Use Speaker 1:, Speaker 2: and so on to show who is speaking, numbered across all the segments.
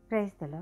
Speaker 1: క్రైస్తలో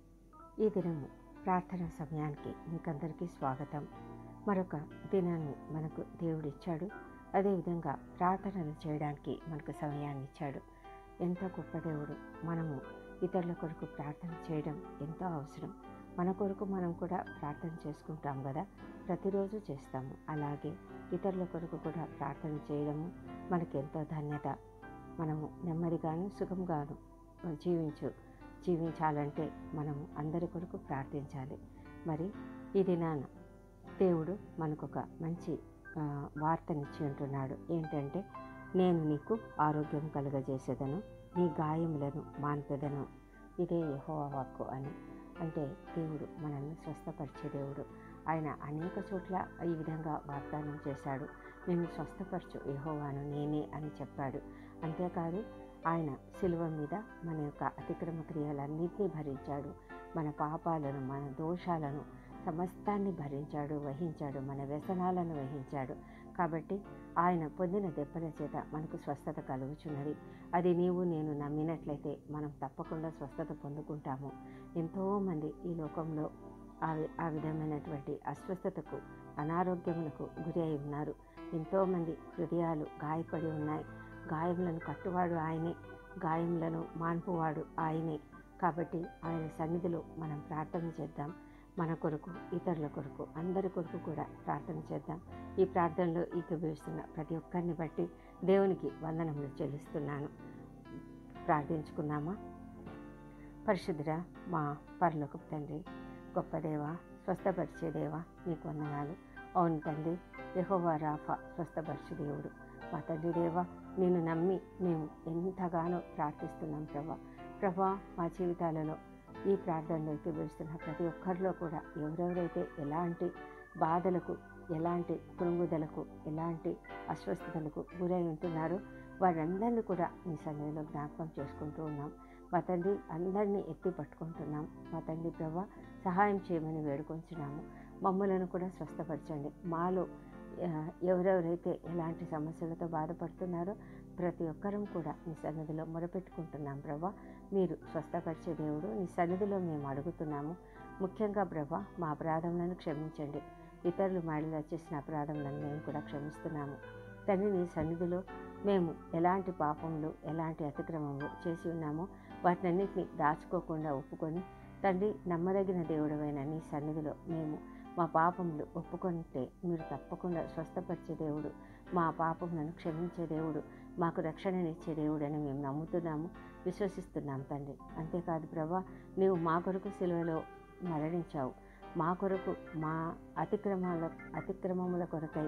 Speaker 1: ఈ దినము ప్రార్థన సమయానికి మీకందరికీ స్వాగతం మరొక దినాన్ని మనకు దేవుడిచ్చాడు అదేవిధంగా ప్రార్థనలు చేయడానికి మనకు సమయాన్ని ఇచ్చాడు ఎంత గొప్ప దేవుడు మనము ఇతరుల కొరకు ప్రార్థన చేయడం ఎంతో అవసరం మన కొరకు మనం కూడా ప్రార్థన చేసుకుంటాం కదా ప్రతిరోజు చేస్తాము అలాగే ఇతరుల కొరకు కూడా ప్రార్థన చేయడము మనకెంతో ధన్యత మనము నెమ్మదిగాను సుఖంగాను జీవించు జీవించాలంటే మనము అందరి కొరకు ప్రార్థించాలి మరి ఈ దినాన దేవుడు మనకొక మంచి ఆ, వార్తనిచ్చి ఉంటున్నాడు ఏంటంటే నేను నీకు ఆరోగ్యం కలుగజేసేదను నీ గాయములను మాన్పెదను ఇదే యెహోవా వాక్కు అని అంటే దేవుడు మనల్ని స్వస్థపరిచే దేవుడు ఆయన అనేక చోట్ల ఈ విధంగా వాగ్దానం చేశాడు నిన్ను స్వస్థపరచు యెహోవాను నేనే అని చెప్పాడు అంతేకాదు ఆయన శిలువ మీద మన యొక్క అతిక్రమ క్రియలన్నింటినీ భరించాడు మన పాపాలను మన దోషాలను సమస్తాన్ని భరించాడు వహించాడు మన వ్యసనాలను వహించాడు కాబట్టి ఆయన పొందిన దెబ్బల చేత మనకు స్వస్థత కలుగుచున్నది అది నీవు నేను నమ్మినట్లయితే మనం తప్పకుండా స్వస్థత పొందుకుంటాము ఎంతోమంది ఈ లోకంలో ఆ వి- ఆ విధమైనటువంటి అస్వస్థతకు అనారోగ్యములకు గురి అయి ఉన్నారు ఎంతోమంది హృదయాలు గాయపడి ఉన్నాయి గాయములను కట్టువాడు ఆయనే గాయములను మాన్పువాడు ఆయనే కాబట్టి ఆయన సన్నిధిలో మనం ప్రార్థన చేద్దాం మన కొరకు ఇతరుల కొరకు అందరి కొరకు కూడా ప్రార్థన చేద్దాం ఈ ప్రార్థనలో ఏకీభవిస్తున్న ప్రతి ఒక్కరిని బట్టి దేవునికి వందనములు చెల్లిస్తున్నాను ప్రార్థించుకున్నామా పరిశుద్ధురా మా పరలోకపు తండ్రి గొప్ప దేవ స్వస్థపరిచే దేవ నీకు వందనాలు అవును తండ్రి యెహోవా రాఫా స్వస్థపరిచే దేవుడు మా తండ్రి దేవ నేను నమ్మి మేము ఎంతగానో ప్రార్థిస్తున్నాం ప్రభా ప్రభా మా జీవితాలలో ఈ ప్రార్థనలో ఎక్కిపిస్తున్న ప్రతి ఒక్కరిలో కూడా ఎవరెవరైతే ఎలాంటి బాధలకు ఎలాంటి కృంగుదలకు ఎలాంటి అస్వస్థతలకు గురై ఉంటున్నారో వారందరినీ కూడా మీ సన్నిధిలో జ్ఞాపకం చేసుకుంటూ ఉన్నాం మా తండ్రి అందరినీ ఎత్తి పట్టుకుంటున్నాం మా తండ్రి ప్రభా సహాయం చేయమని వేడుకొంచున్నాము మమ్మలను కూడా స్వస్థపరచండి మాలో ఆ, ఎవరెవరైతే ఎలాంటి సమస్యలతో బాధపడుతున్నారో ప్రతి ఒక్కరం కూడా మీ సన్నిధిలో మొరపెట్టుకుంటున్నాం ప్రభా మీరు స్వస్థపరిచే దేవుడు నీ సన్నిధిలో మేము అడుగుతున్నాము ముఖ్యంగా ప్రభా మా అపరాధములను క్షమించండి ఇతరులు మాడిలా చేసిన అపరాధములను మేము కూడా క్షమిస్తున్నాము తండ్రి నీ సన్నిధిలో మేము ఎలాంటి పాపములు ఎలాంటి అతిక్రమములు చేసి ఉన్నామో వాటినన్నిటిని దాచుకోకుండా ఒప్పుకొని తండ్రి నమ్మదగిన దేవుడవైన నీ సన్నిధిలో మేము మా పాపములు ఒప్పుకుంటే మీరు తప్పకుండా స్వస్థపరిచే దేవుడు మా పాపములను క్షమించే దేవుడు మాకు రక్షణనిచ్చే దేవుడు అని మేము నమ్ముతున్నాము విశ్వసిస్తున్నాం తండ్రి అంతేకాదు ప్రభా నీవు మా కొరకు సిలువలో మరణించావు మా కొరకు మా అతిక్రమాల అతిక్రమముల కొరకై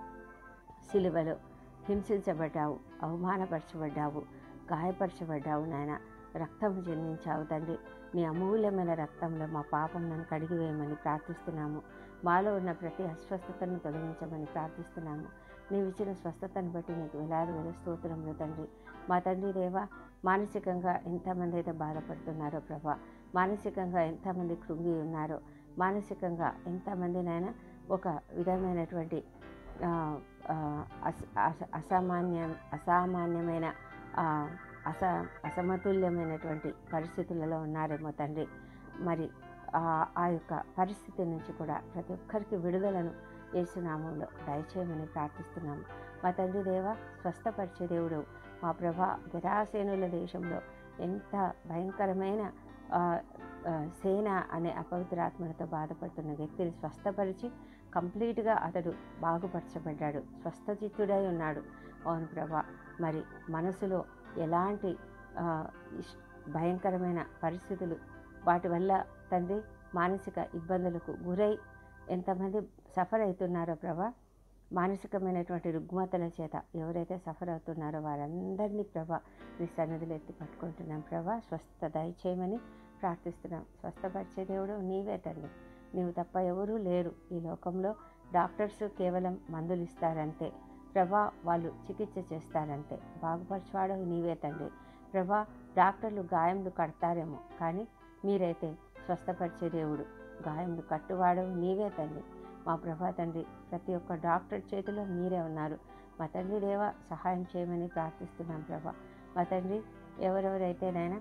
Speaker 1: సిలువలో హింసించబడ్డావు అవమానపరచబడ్డావు గాయపరచబడ్డావు నాయన రక్తము జన్మించావు తండ్రి నీ అమూల్యమైన రక్తంలో మా పాపములను కడిగివేయమని ప్రార్థిస్తున్నాము మాలో ఉన్న ప్రతి అస్వస్థతను తొలగించమని ప్రార్థిస్తున్నాము నీవు ఇచ్చిన స్వస్థతను బట్టి నీకు వేలాది వేల స్తోత్రములు తండ్రి మా తండ్రి దేవా మానసికంగా ఎంతమంది అయితే బాధపడుతున్నారో ప్రభా మానసికంగా ఎంతమంది కృంగి ఉన్నారో మానసికంగా ఎంతమందినైనా ఒక విధమైనటువంటి ఆ, ఆ, అస- అస- అసామాన్య అసామాన్యమైన ఆ, అస అసమతుల్యమైనటువంటి పరిస్థితులలో ఉన్నారేమో తండ్రి మరి ఆ ఆ యొక్క పరిస్థితి నుంచి కూడా ప్రతి ఒక్కరికి విడుదలను యేసునామంలో దయచేయమని ప్రార్థిస్తున్నాము మా తండ్రి దేవ స్వస్థపరిచే దేవుడు మా ప్రభా గరాసేనుల దేశంలో ఎంత భయంకరమైన ఆ, ఆ, సేన అనే అపవిత్రాత్మలతో బాధపడుతున్న వ్యక్తిని స్వస్థపరిచి కంప్లీట్గా అతడు బాగుపరచబడ్డాడు స్వస్థచిత్తుడై ఉన్నాడు అవును ప్రభా మరి మనసులో ఎలాంటి ఆ, ఇష్- భయంకరమైన పరిస్థితులు వాటి వల్ల తండ్రి మానసిక ఇబ్బందులకు గురై ఎంతమంది సఫర్ అవుతున్నారో ప్రభా మానసికమైనటువంటి రుగ్మతల చేత ఎవరైతే సఫర్ అవుతున్నారో వారందరినీ ప్రభా నీ సన్నిధిలో ఎత్తి పట్టుకుంటున్నాం ప్రభా స్వస్థ దయచేయమని ప్రార్థిస్తున్నాం స్వస్థపరిచే దేవుడు నీవే తండ్రి నీవు తప్ప ఎవరూ లేరు ఈ లోకంలో డాక్టర్స్ కేవలం మందులు ఇస్తారంతే ప్రభా వాళ్ళు చికిత్స చేస్తారంతే బాగుపరచువాడవు నీవే తండ్రి ప్రభా డాక్టర్లు గాయములు కడతారేమో కానీ మీరైతే స్వస్థపరిచే దేవుడు గాయములు కట్టువాడవు నీవే తండ్రి మా ప్రభా తండ్రి ప్రతి ఒక్క డాక్టర్ చేతిలో మీరే ఉన్నారు మా తండ్రి దేవ సహాయం చేయమని ప్రార్థిస్తున్నాం ప్రభా మా తండ్రి ఎవరెవరైతేనైనా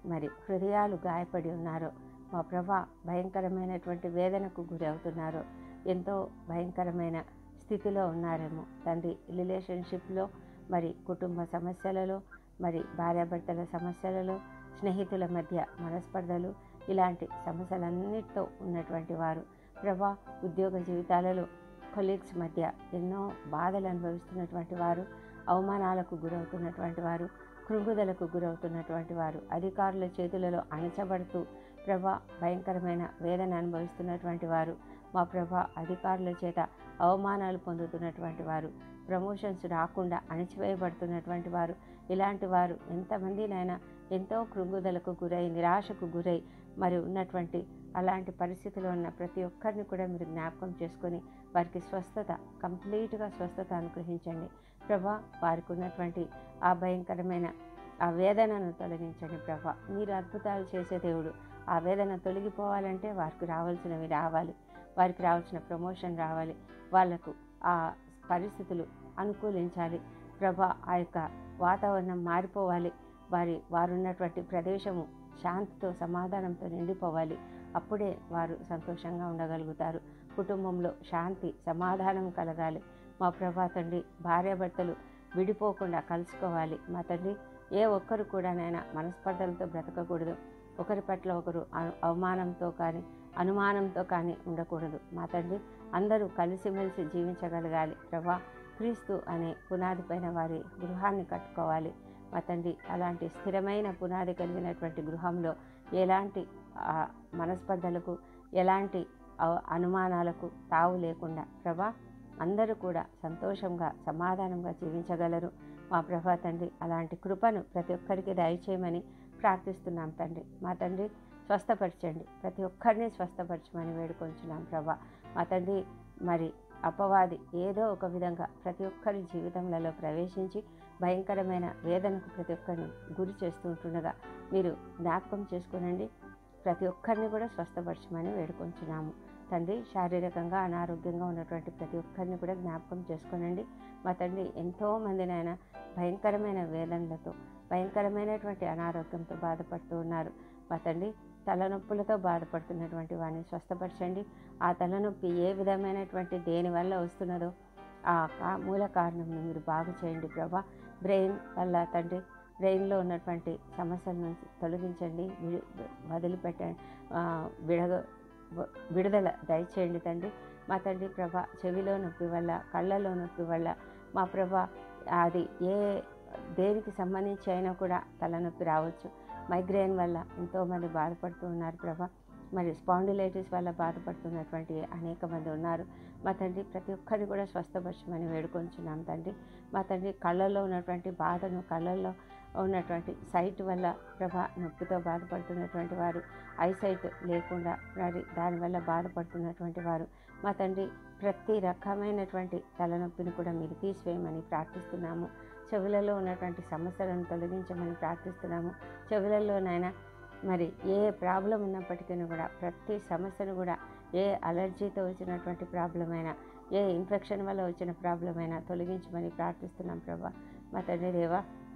Speaker 1: మరి హృదయాలు గాయపడి ఉన్నారో మా ప్రభా భయంకరమైనటువంటి వేదనకు గురి అవుతున్నారో ఎంతో భయంకరమైన స్థితిలో ఉన్నారేమో తండ్రి రిలేషన్షిప్లో మరి కుటుంబ సమస్యలలో మరి భార్యాభర్తల సమస్యలలో స్నేహితుల మధ్య మనస్పర్ధలు ఇలాంటి సమస్యలన్నిటితో ఉన్నటువంటి వారు ప్రభా ఉద్యోగ జీవితాలలో కొలీగ్స్ మధ్య ఎన్నో బాధలు అనుభవిస్తున్నటువంటి వారు అవమానాలకు గురవుతున్నటువంటి వారు కృంగుదలకు గురవుతున్నటువంటి వారు అధికారుల చేతులలో అణచబడుతూ ప్రభా భయంకరమైన వేదన అనుభవిస్తున్నటువంటి వారు మా ప్రభా అధికారుల చేత అవమానాలు పొందుతున్నటువంటి వారు ప్రమోషన్స్ రాకుండా అణచివేయబడుతున్నటువంటి వారు ఇలాంటి వారు ఎంతమందినైనా ఎంతో కృంగుదలకు గురై నిరాశకు గురై మరి ఉన్నటువంటి అలాంటి పరిస్థితిలో ఉన్న ప్రతి ఒక్కరిని కూడా మీరు జ్ఞాపకం చేసుకొని వారికి స్వస్థత కంప్లీట్గా స్వస్థత అనుగ్రహించండి ప్రభా వారికి ఉన్నటువంటి ఆ భయంకరమైన ఆ వేదనను తొలగించండి ప్రభా మీరు అద్భుతాలు చేసే దేవుడు ఆ వేదన తొలగిపోవాలంటే వారికి రావాల్సినవి రావాలి వారికి రావాల్సిన ప్రమోషన్ రావాలి వాళ్లకు ఆ పరిస్థితులు అనుకూలించాలి ప్రభా ఆ యొక్క వాతావరణం మారిపోవాలి వారి వారు ఉన్నటువంటి ప్రదేశము శాంతితో సమాధానంతో నిండిపోవాలి అప్పుడే వారు సంతోషంగా ఉండగలుగుతారు కుటుంబంలో శాంతి సమాధానం కలగాలి మా ప్రభా తండ్రి భార్యాభర్తలు విడిపోకుండా కలుసుకోవాలి మా తండ్రి ఏ ఒక్కరు కూడా నైనా మనస్పర్ధలతో బ్రతకకూడదు ఒకరి పట్ల ఒకరు అను- అవమానంతో కానీ అనుమానంతో కానీ ఉండకూడదు మా తండ్రి అందరూ కలిసిమెలిసి జీవించగలగాలి ప్రభా క్రీస్తు అనే పునాది పైన వారి గృహాన్ని కట్టుకోవాలి మా తండ్రి అలాంటి స్థిరమైన పునాది కలిగినటువంటి గృహంలో ఎలాంటి ఆ, మనస్పర్ధలకు ఎలాంటి అవ- అనుమానాలకు తావు లేకుండా ప్రభా అందరూ కూడా సంతోషంగా సమాధానంగా జీవించగలరు మా ప్రభా తండ్రి అలాంటి కృపను ప్రతి ఒక్కరికి దయచేయమని ప్రార్థిస్తున్నాం తండ్రి మా తండ్రి స్వస్థపరచండి ప్రతి ఒక్కరిని స్వస్థపరచమని వేడుకొంచున్నాం ప్రభా మా తండ్రి మరి అపవాది ఏదో ఒక విధంగా ప్రతి ఒక్కరి జీవితంలో ప్రవేశించి భయంకరమైన వేదనకు ప్రతి ఒక్కరిని గురి చేస్తుంటుండగా మీరు జ్ఞాపకం చేసుకునండి ప్రతి ఒక్కరిని కూడా స్వస్థపరచమని వేడుకొంచున్నాము తండ్రి శారీరకంగా అనారోగ్యంగా ఉన్నటువంటి ప్రతి ఒక్కరిని కూడా జ్ఞాపకం చేసుకోనండి మా తండ్రి ఎంతో మందినైనా భయంకరమైన వేదనలతో భయంకరమైనటువంటి అనారోగ్యంతో బాధపడుతూ ఉన్నారు మా తండ్రి తలనొప్పులతో బాధపడుతున్నటువంటి వారిని స్వస్థపరచండి ఆ తలనొప్పి ఏ విధమైనటువంటి దేని వల్ల వస్తున్నదో ఆ కా- మూల కారణంను మీరు బాగు చేయండి ప్రభా బ్రెయిన్ వల్ల తండ్రి బ్రెయిన్లో ఉన్నటువంటి సమస్యలను తొలగించండి వి- వదిలిపెట్టండి ఆ, విడగ వ- విడుదల దయచేయండి తండ్రి మా తండ్రి ప్రభ చెవిలో నొప్పి వల్ల కళ్ళలో నొప్పి వల్ల మా ప్రభ అది ఏ దేనికి సంబంధించి అయినా కూడా తలనొప్పి రావచ్చు మైగ్రేన్ వల్ల ఎంతోమంది బాధపడుతూ ఉన్నారు ప్రభ మరి స్పాండిలైటిస్ వల్ల బాధపడుతున్నటువంటి అనేక మంది ఉన్నారు మా తండ్రి ప్రతి ఒక్కరిని కూడా స్వస్థపరచమని వేడుకొంచున్నాం తండ్రి మా తండ్రి కళ్ళల్లో ఉన్నటువంటి బాధను కళ్ళల్లో ఉన్నటువంటి సైట్ వల్ల ప్రభ నొప్పితో బాధపడుతున్నటువంటి వారు ఐసైట్ లేకుండా మరి దానివల్ల బాధపడుతున్నటువంటి వారు మా తండ్రి ప్రతి రకమైనటువంటి తలనొప్పిని కూడా మీరు తీసివేయమని ప్రార్థిస్తున్నాము చెవులలో ఉన్నటువంటి సమస్యలను తొలగించమని ప్రార్థిస్తున్నాము చెవులలోనైనా మరి ఏ ప్రాబ్లం ఉన్నప్పటికీ కూడా ప్రతి సమస్యను కూడా ఏ అలర్జీతో వచ్చినటువంటి ప్రాబ్లం అయినా ఏ ఇన్ఫెక్షన్ వల్ల వచ్చిన ప్రాబ్లం అయినా తొలగించమని ప్రార్థిస్తున్నాం ప్రభా మా తండ్రి దేవా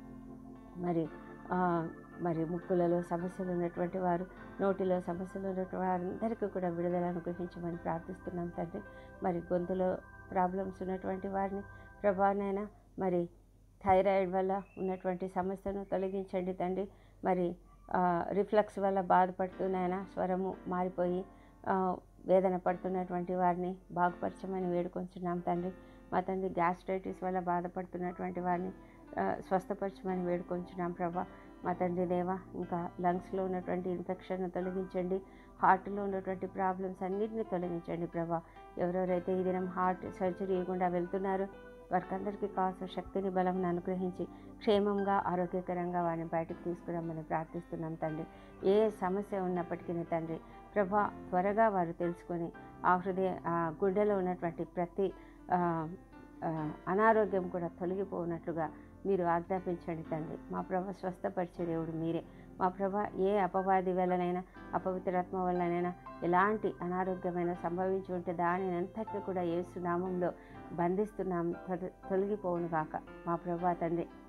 Speaker 1: మరి ఆ, మరి ముక్కులలో సమస్యలు ఉన్నటువంటి వారు నోటిలో సమస్యలు ఉన్నటువంటి వారందరికీ కూడా విడుదల అనుగ్రహించమని ప్రార్థిస్తున్నాం తండ్రి మరి గొంతులో ప్రాబ్లమ్స్ ఉన్నటువంటి వారిని ప్రభానైనా మరి థైరాయిడ్ వల్ల ఉన్నటువంటి సమస్యను తొలగించండి తండ్రి మరి రిఫ్లక్స్ వల్ల బాధపడుతున్నాయన స్వరము మారిపోయి ఆ, వేదన పడుతున్నటువంటి వారిని బాగుపరచమని వేడుకొంచున్నాం తండ్రి మా తండ్రి గ్యాస్ట్రైటిస్ వల్ల బాధపడుతున్నటువంటి వారిని ఆ, స్వస్థపరచమని వేడుకొంచున్నాం ప్రభా మా తండ్రి దేవ ఇంకా లంగ్స్లో ఉన్నటువంటి ఇన్ఫెక్షన్ తొలగించండి హార్ట్లో ఉన్నటువంటి ప్రాబ్లమ్స్ అన్నిటిని తొలగించండి ప్రభా ఎవరెవరైతే ఈ దినం హార్ట్ సర్జరీ గుండా వెళ్తున్నారో వారికందరికీ కావాల్సిన శక్తిని బలం అనుగ్రహించి క్షేమంగా ఆరోగ్యకరంగా వారిని బయటకు తీసుకురమ్మని ప్రార్థిస్తున్నాం తండ్రి ఏ సమస్య ఉన్నప్పటికీ తండ్రి ప్రభా త్వరగా వారు తెలుసుకొని ఆ హృదయ ఆ గుండెలో ఉన్నటువంటి ప్రతి ఆ, ఆ, అనారోగ్యం కూడా తొలగిపోనట్లుగా మీరు ఆజ్ఞాపించండి తండ్రి మా ప్రభ స్వస్థపరిచే దేవుడు మీరే మా ప్రభ ఏ అపవాది వల్లనైనా అపవిత్రాత్మ వల్లనైనా ఎలాంటి అనారోగ్యమైన సంభవించి ఉంటే దానిని అంతటిని కూడా ఏసు నామంలో బంధిస్తున్నాం తొల- తొలగిపోవును గాక మా ప్రభా తండ్రి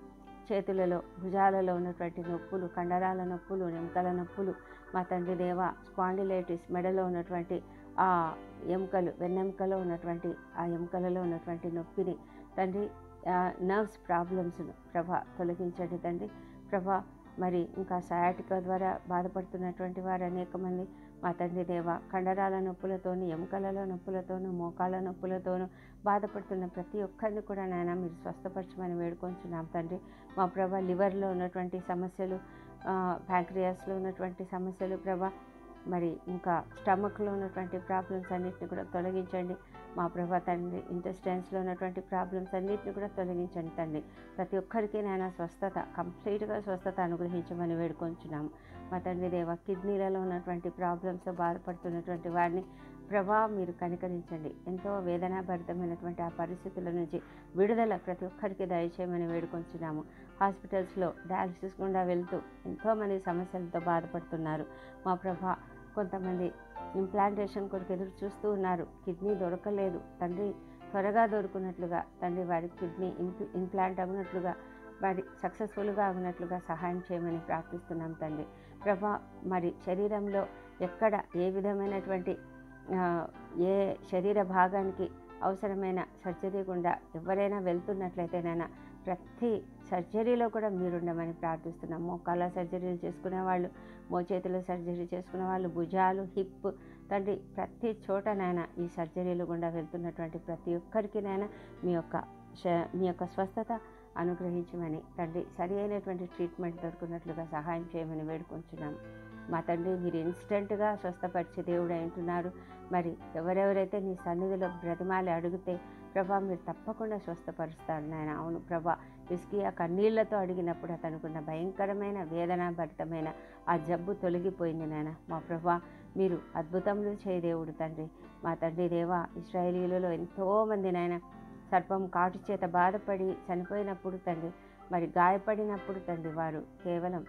Speaker 1: చేతులలో భుజాలలో ఉన్నటువంటి నొప్పులు కండరాల నొప్పులు ఎముకల నొప్పులు మా తండ్రి దేవ స్పాండిలైటిస్ మెడలో ఉన్నటువంటి ఆ ఎముకలు వెన్నెముకలో ఉన్నటువంటి ఆ ఎముకలలో ఉన్నటువంటి నొప్పిని తండ్రి నర్వ్స్ ప్రాబ్లమ్స్ను ప్రభా తొలగించండి తండ్రి ప్రభా మరి ఇంకా సయాటిక ద్వారా బాధపడుతున్నటువంటి వారు అనేక మంది మా తండ్రి దేవ కండరాల నొప్పులతోనూ ఎముకలలో నొప్పులతోనూ మోకాళ్ళ నొప్పులతోనూ బాధపడుతున్న ప్రతి ఒక్కరిని కూడా నాయన మీరు స్వస్థపరచమని వేడుకొంచున్నాం తండ్రి మా ప్రభ లివర్లో ఉన్నటువంటి సమస్యలు ప్యాంక్రియాస్లో ఉన్నటువంటి సమస్యలు ప్రభ మరి ఇంకా స్టమక్లో ఉన్నటువంటి ప్రాబ్లమ్స్ అన్నిటిని కూడా తొలగించండి మా ప్రభా తండ్రి ఇంటెస్టైన్స్లో ఉన్నటువంటి ప్రాబ్లమ్స్ అన్నిటిని కూడా తొలగించండి తండ్రి ప్రతి ఒక్కరికి నాయన స్వస్థత కంప్లీట్గా స్వస్థత అనుగ్రహించమని వేడుకొంచున్నాము మా తండ్రి దేవ కిడ్నీలలో ఉన్నటువంటి ప్రాబ్లమ్స్ బాధపడుతున్నటువంటి వారిని ప్రభా మీరు కనికరించండి ఎంతో వేదనాభరితమైనటువంటి ఆ పరిస్థితుల నుంచి విడుదల ప్రతి ఒక్కరికి దయచేయమని వేడుకొంచున్నాము హాస్పిటల్స్లో డయాలసిస్ గుండా వెళ్తూ ఎంతోమంది సమస్యలతో బాధపడుతున్నారు మా ప్రభా కొంతమంది ఇంప్లాంటేషన్ కొరకు ఎదురు చూస్తూ ఉన్నారు కిడ్నీ దొరకలేదు తండ్రి త్వరగా దొరుకున్నట్లుగా తండ్రి వారి కిడ్నీ ఇంప్ల ఇంప్లాంట్ అవ్వనట్లుగా వారి సక్సెస్ఫుల్గా అవ్వనట్లుగా సహాయం చేయమని ప్రార్థిస్తున్నాం తండ్రి ప్రభా మరి శరీరంలో ఎక్కడ ఏ విధమైనటువంటి ఏ శరీర భాగానికి అవసరమైన సర్జరీ గుండా ఎవరైనా వెళ్తున్నట్లయితేనైనా ప్రతి సర్జరీలో కూడా మీరుండమని ప్రార్థిస్తున్నాం మోకాళ్ళ సర్జరీలు చేసుకునే వాళ్ళు మోచేతుల సర్జరీ చేసుకునే వాళ్ళు భుజాలు హిప్ తండ్రి ప్రతి చోటనైనా ఈ సర్జరీలు గుండా వెళ్తున్నటువంటి ప్రతి ఒక్కరికినైనా మీ యొక్క మీ యొక్క స్వస్థత అనుగ్రహించమని తండ్రి సరి అయినటువంటి ట్రీట్మెంట్ దొరుకున్నట్లుగా సహాయం చేయమని వేడుకుంటున్నాం మా తండ్రి మీరు ఇన్స్టెంట్గా స్వస్థపరిచే దేవుడు అంటున్నారు మరి ఎవరెవరైతే నీ సన్నిధిలో బ్రతిమాలి అడిగితే ప్రభా మీరు తప్పకుండా స్వస్థపరుస్తారు నాయన అవును ప్రభా ఆ కన్నీళ్లతో అడిగినప్పుడు అతనుకున్న భయంకరమైన వేదనాభరితమైన ఆ జబ్బు తొలగిపోయింది నాయన మా ప్రభా మీరు అద్భుతములు చేయ దేవుడు తండ్రి మా తండ్రి దేవా ఇస్రాయేలీలలో ఎంతోమంది నాయన సర్పం కాటు చేత బాధపడి చనిపోయినప్పుడు తండ్రి మరి గాయపడినప్పుడు తండ్రి వారు కేవలం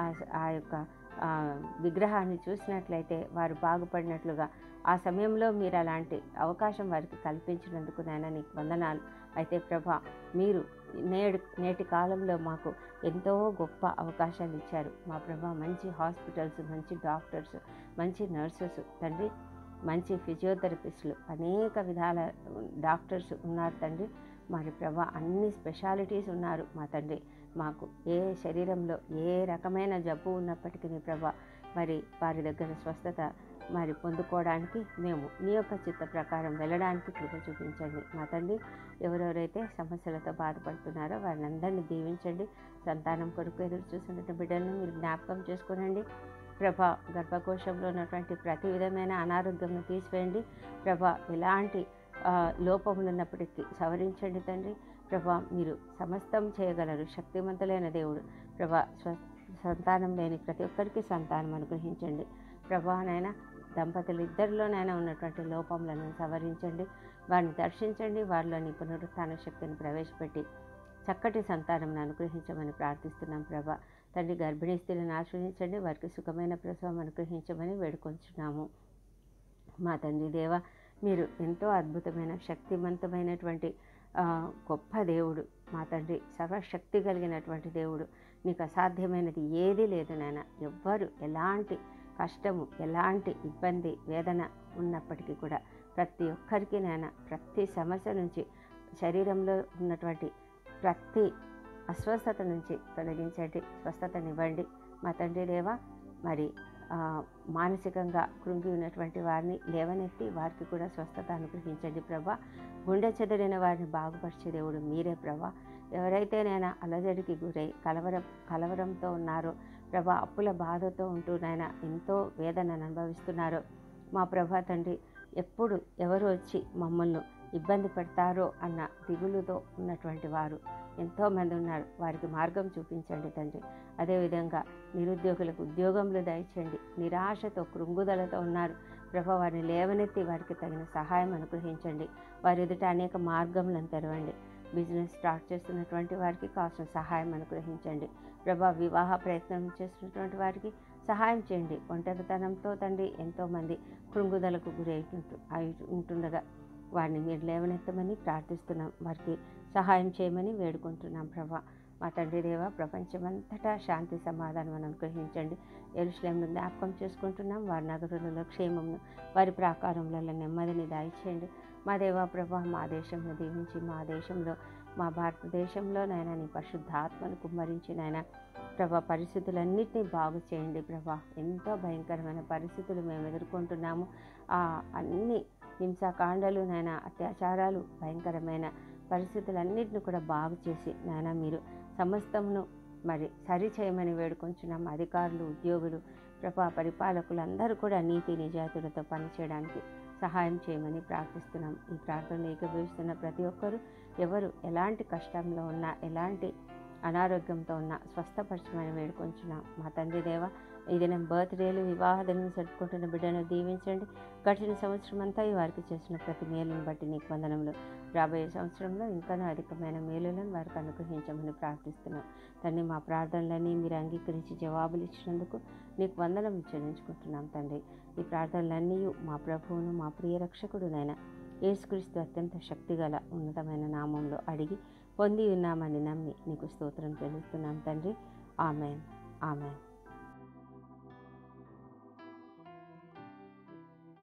Speaker 1: ఆ యొక్క విగ్రహాన్ని చూసినట్లయితే వారు బాగుపడినట్లుగా ఆ సమయంలో మీరు అలాంటి అవకాశం వారికి కల్పించినందుకు నాయన నీకు వందనాలు అయితే ప్రభా మీరు నేడు నేటి కాలంలో మాకు ఎంతో గొప్ప అవకాశాలు ఇచ్చారు మా ప్రభా మంచి హాస్పిటల్స్ మంచి డాక్టర్స్ మంచి నర్సెస్ తండ్రి మంచి ఫిజియోథెరపిస్టులు అనేక విధాల డాక్టర్స్ ఉన్నారు తండ్రి మరి ప్రభా అన్ని స్పెషాలిటీస్ ఉన్నారు మా తండ్రి మాకు ఏ శరీరంలో ఏ రకమైన జబ్బు ఉన్నప్పటికీ ప్రభా మరి వారి దగ్గర స్వస్థత మరి పొందుకోవడానికి మేము నీ యొక్క చిత్త ప్రకారం వెళ్ళడానికి కృప చూపించండి మా తండ్రి ఎవరెవరైతే సమస్యలతో బాధపడుతున్నారో వారిని అందరినీ దీవించండి సంతానం కొరకు ఎదురు చూసినటువంటి బిడ్డలను మీరు జ్ఞాపకం చేసుకోనండి ప్రభ గర్భకోశంలో ఉన్నటువంటి ప్రతి విధమైన అనారోగ్యంను తీసివేయండి ప్రభ ఎలాంటి లోపములు ఉన్నప్పటికీ సవరించండి తండ్రి ప్రభా మీరు సమస్తం చేయగలరు శక్తివంతులైన దేవుడు ప్రభా స్వ సంతానం లేని ప్రతి ఒక్కరికి సంతానం అనుగ్రహించండి ప్రభానైనా దంపతులు ఇద్దరిలోనైనా ఉన్నటువంటి లోపములను సవరించండి వారిని దర్శించండి వారిలోని పునరుత్థాన శక్తిని ప్రవేశపెట్టి చక్కటి సంతానం అనుగ్రహించమని ప్రార్థిస్తున్నాం ప్రభా తండ్రి గర్భిణీ స్త్రీలను ఆశ్రయించండి వారికి సుఖమైన ప్రసవం అనుగ్రహించమని వేడుకొంచున్నాము మా తండ్రి దేవ మీరు ఎంతో అద్భుతమైన శక్తివంతమైనటువంటి గొప్ప దేవుడు మా తండ్రి సర్వశక్తి కలిగినటువంటి దేవుడు నీకు అసాధ్యమైనది ఏదీ లేదు నాయన ఎవ్వరు ఎలాంటి కష్టము ఎలాంటి ఇబ్బంది వేదన ఉన్నప్పటికీ కూడా ప్రతి ఒక్కరికి నాయన ప్రతి సమస్య నుంచి శరీరంలో ఉన్నటువంటి ప్రతి అస్వస్థత నుంచి తొలగించండి స్వస్థతనివ్వండి మా తండ్రి దేవా మరి మానసికంగా కృంగి ఉన్నటువంటి వారిని లేవనెత్తి వారికి కూడా స్వస్థత అనుగ్రహించండి ప్రభా గుండె చెదరిన వారిని బాగుపరిచే దేవుడు మీరే ప్రభా ఎవరైతే నేను అలజడికి గురై కలవరం కలవరంతో ఉన్నారో ప్రభా అప్పుల బాధతో ఉంటూ నాయన ఎంతో వేదనను అనుభవిస్తున్నారో మా ప్రభా తండ్రి ఎప్పుడు ఎవరు వచ్చి మమ్మల్ని ఇబ్బంది పెడతారో అన్న దిగులుతో ఉన్నటువంటి వారు ఎంతోమంది ఉన్నారు వారికి మార్గం చూపించండి తండ్రి అదేవిధంగా నిరుద్యోగులకు ఉద్యోగంలో దయచండి నిరాశతో కృంగుదలతో ఉన్నారు ప్రభా వారిని లేవనెత్తి వారికి తగిన సహాయం అనుగ్రహించండి వారి ఎదుట అనేక మార్గములను తెరవండి బిజినెస్ స్టార్ట్ చేస్తున్నటువంటి వారికి కావాల్సిన సహాయం అనుగ్రహించండి ప్రభా వివాహ ప్రయత్నం చేస్తున్నటువంటి వారికి సహాయం చేయండి ఒంటరితనంతో తండ్రి ఎంతోమంది కృంగుదలకు గురై ఉంటుండగా వారిని మీరు లేవనెత్తమని ప్రార్థిస్తున్నాం వారికి సహాయం చేయమని వేడుకుంటున్నాం ప్రభా మా తండ్రి దేవ ప్రపంచమంతటా శాంతి సమాధానం అనుగ్రహించండి ఎరుశ్లేంను జ్ఞాపకం చేసుకుంటున్నాం వారి నగరులలో క్షేమమును వారి ప్రాకారములలో నెమ్మదిని దాయిచేయండి మా దేవా ప్రభా మా దేశంలో దీవించి మా దేశంలో మా భారతదేశంలో నాయన నీ పరిశుద్ధాత్మను కుమ్మరించి నాయన ప్రభా పరిస్థితులన్నింటినీ బాగు చేయండి ప్రభా ఎంతో భయంకరమైన పరిస్థితులు మేము ఎదుర్కొంటున్నాము ఆ అన్ని హింసాకాండలు నాయన అత్యాచారాలు భయంకరమైన పరిస్థితులన్నింటిని కూడా బాగు చేసి నాయన మీరు సమస్తమును మరి సరి చేయమని వేడుకొంచున్నాం అధికారులు ఉద్యోగులు ప్రభా పరిపాలకులు అందరూ కూడా నీతి నిజాతులతో పనిచేయడానికి సహాయం చేయమని ప్రార్థిస్తున్నాం ఈ ప్రార్థనలు ఏకీభవిస్తున్న ప్రతి ఒక్కరూ ఎవరు ఎలాంటి కష్టంలో ఉన్నా ఎలాంటి అనారోగ్యంతో ఉన్నా స్వస్థపరచమని వేడుకొంచున్నాం మా తండ్రి దేవ ఈ దినం బర్త్డేలు వివాహ దినం జరుపుకుంటున్న బిడ్డను దీవించండి గడిచిన సంవత్సరం అంతా ఈ వారికి చేసిన ప్రతి మేలును బట్టి నీకు వందనములు రాబోయే సంవత్సరంలో ఇంకనూ అధికమైన మేలులను వారికి అనుగ్రహించమని ప్రార్థిస్తున్నాం తండ్రి మా ప్రార్థనలన్నీ మీరు అంగీకరించి జవాబులు ఇచ్చినందుకు నీకు వందనం చెల్లించుకుంటున్నాం తండ్రి ఈ ప్రార్థనలన్నీ మా ప్రభువును మా ప్రియ రక్షకుడునైనా యేసుక్రీస్తు అత్యంత శక్తిగల ఉన్నతమైన నామంలో అడిగి పొంది ఉన్నామని నమ్మి నీకు స్తోత్రం చెల్లిస్తున్నాం తండ్రి ఆమెన్ ఆమెన్